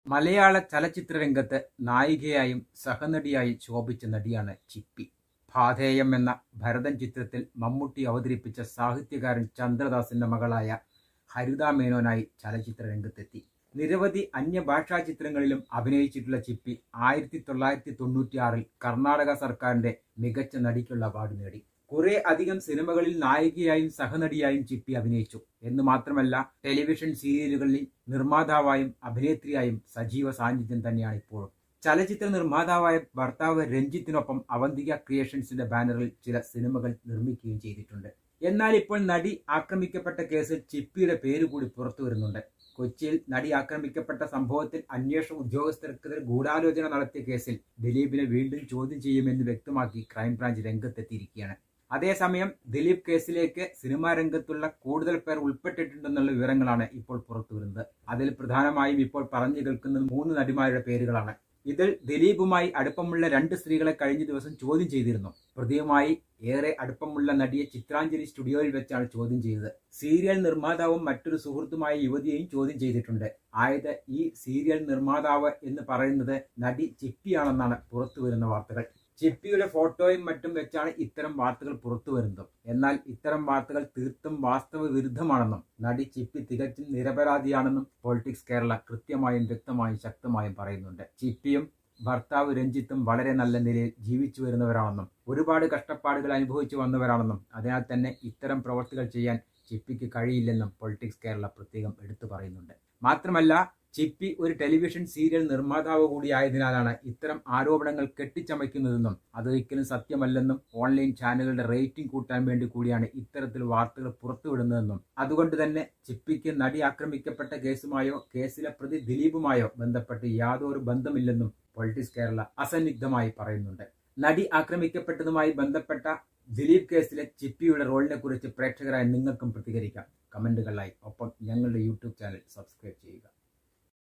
മലയാള ചലച്ചിത്ര രംഗത്ത് നായികയായും സഹനടിയായും ശോഭിച്ച നടിയാണ് ചിപ്പി പാഥേയം എന്ന ഭരതൻ ചിത്രത്തിൽ മമ്മൂട്ടി അവതരിപ്പിച്ച സാഹിത്യകാരൻ ചന്ദ്രദാസിന്റെ മകളായ ഹരിത മേനോനായി ചലച്ചിത്ര രംഗത്തെത്തി നിരവധി അന്യഭാഷാ ചിത്രങ്ങളിലും അഭിനയിച്ചിട്ടുള്ള ചിപ്പി ആയിരത്തി തൊള്ളായിരത്തി തൊണ്ണൂറ്റിയാറിൽ കർണാടക സർക്കാരിന്റെ മികച്ച നടിക്കുള്ള അവാർഡ് നേടി കുറെ അധികം സിനിമകളിൽ നായികയായും സഹനടിയായും ചിപ്പി അഭിനയിച്ചു എന്ന് മാത്രമല്ല ടെലിവിഷൻ സീരിയലുകളിൽ നിർമ്മാതാവായും അഭിനേത്രിയായും സജീവ സാന്നിധ്യം തന്നെയാണ് ഇപ്പോഴും ചലച്ചിത്ര നിർമ്മാതാവായ ഭർത്താവ് രഞ്ജിത്തിനൊപ്പം അവന്തിക ക്രിയേഷൻസിന്റെ ബാനറിൽ ചില സിനിമകൾ നിർമ്മിക്കുകയും ചെയ്തിട്ടുണ്ട് എന്നാൽ ഇപ്പോൾ നടി ആക്രമിക്കപ്പെട്ട കേസിൽ ചിപ്പിയുടെ പേര് കൂടി പുറത്തു വരുന്നുണ്ട് കൊച്ചിയിൽ നടി ആക്രമിക്കപ്പെട്ട സംഭവത്തിൽ അന്വേഷണ ഉദ്യോഗസ്ഥർക്കെതിരെ ഗൂഢാലോചന നടത്തിയ കേസിൽ ദിലീപിനെ വീണ്ടും ചോദ്യം ചെയ്യുമെന്ന് വ്യക്തമാക്കി ക്രൈംബ്രാഞ്ച് രംഗത്തെത്തിയിരിക്കുകയാണ് അതേസമയം ദിലീപ് കേസിലേക്ക് സിനിമാ രംഗത്തുള്ള കൂടുതൽ പേർ ഉൾപ്പെട്ടിട്ടുണ്ടെന്നുള്ള വിവരങ്ങളാണ് ഇപ്പോൾ പുറത്തു വരുന്നത് അതിൽ പ്രധാനമായും ഇപ്പോൾ പറഞ്ഞു കേൾക്കുന്നത് മൂന്ന് നടിമാരുടെ പേരുകളാണ് ഇതിൽ ദിലീപുമായി അടുപ്പമുള്ള രണ്ട് സ്ത്രീകളെ കഴിഞ്ഞ ദിവസം ചോദ്യം ചെയ്തിരുന്നു പ്രതിയുമായി ഏറെ അടുപ്പമുള്ള നടിയെ ചിത്രാഞ്ജലി സ്റ്റുഡിയോയിൽ വെച്ചാണ് ചോദ്യം ചെയ്തത് സീരിയൽ നിർമ്മാതാവും മറ്റൊരു സുഹൃത്തുമായ യുവതിയെയും ചോദ്യം ചെയ്തിട്ടുണ്ട് ആയത് ഈ സീരിയൽ നിർമ്മാതാവ് എന്ന് പറയുന്നത് നടി ചിപ്പിയാണെന്നാണ് പുറത്തു വരുന്ന വാർത്തകൾ ചിപ്പിയുടെ ഫോട്ടോയും മറ്റും വെച്ചാണ് ഇത്തരം വാർത്തകൾ പുറത്തു വരുന്നത് എന്നാൽ ഇത്തരം വാർത്തകൾ തീർത്തും വാസ്തവ വിരുദ്ധമാണെന്നും നടി ചിപ്പി തികച്ചും നിരപരാധിയാണെന്നും പൊളിറ്റിക്സ് കേരള കൃത്യമായും വ്യക്തമായും ശക്തമായും പറയുന്നുണ്ട് ചിപ്പിയും ഭർത്താവ് രഞ്ജിത്തും വളരെ നല്ല നിലയിൽ ജീവിച്ചു വരുന്നവരാണെന്നും ഒരുപാട് കഷ്ടപ്പാടുകൾ അനുഭവിച്ചു വന്നവരാണെന്നും അതിനാൽ തന്നെ ഇത്തരം പ്രവർത്തികൾ ചെയ്യാൻ ചിപ്പിക്ക് കഴിയില്ലെന്നും പൊളിറ്റിക്സ് കേരള പ്രത്യേകം എടുത്തു പറയുന്നുണ്ട് മാത്രമല്ല ചിപ്പി ഒരു ടെലിവിഷൻ സീരിയൽ നിർമ്മാതാവ് കൂടിയായതിനാലാണ് ഇത്തരം ആരോപണങ്ങൾ കെട്ടിച്ചമയ്ക്കുന്നതെന്നും അതൊരിക്കലും സത്യമല്ലെന്നും ഓൺലൈൻ ചാനലുകളുടെ റേറ്റിംഗ് കൂട്ടാൻ വേണ്ടി കൂടിയാണ് ഇത്തരത്തിൽ വാർത്തകൾ പുറത്തുവിടുന്നതെന്നും അതുകൊണ്ട് തന്നെ ചിപ്പിക്ക് നടി ആക്രമിക്കപ്പെട്ട കേസുമായോ കേസിലെ പ്രതി ദിലീപുമായോ ബന്ധപ്പെട്ട് യാതൊരു ബന്ധമില്ലെന്നും പൊളിറ്റിക്സ് കേരള അസന്നിഗ്ധമായി പറയുന്നുണ്ട് നടി ആക്രമിക്കപ്പെട്ടതുമായി ബന്ധപ്പെട്ട ദിലീപ് കേസിലെ ചിപ്പിയുടെ റോളിനെ കുറിച്ച് പ്രേക്ഷകരായ നിങ്ങൾക്കും പ്രതികരിക്കാം കമന്റുകളായി ഒപ്പം ഞങ്ങളുടെ യൂട്യൂബ് ചാനൽ സബ്സ്ക്രൈബ് ചെയ്യുക